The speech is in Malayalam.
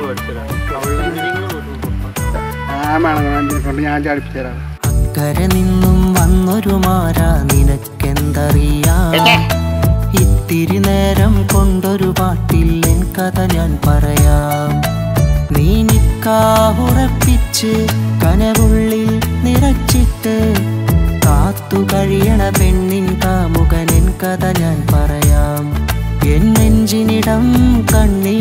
പഠിച്ചതാ അവളുടെ ഞാൻ വേണം കൊണ്ട് ഞാൻ ചാടിപ്പിച്ചു തരാം അക്കരെ നിന്നും വന്നൊരു മാര നിനക്കെന്തറിയാം ഇത്തിരി നേരം കൊണ്ടൊരു പാട്ടിൽ എൻ കഥ ഞാൻ പറയാം നീ നിക്കാഹുറപ്പിച്ച് കനവുള്ളിൽ നിറച്ചിട്ട് കാത്തു കഴിയണ പെണ്ണിൻ കാമുകനെൻ കഥ ഞാൻ പറയാം എൻ നെഞ്ചിനിടം കണ്ണി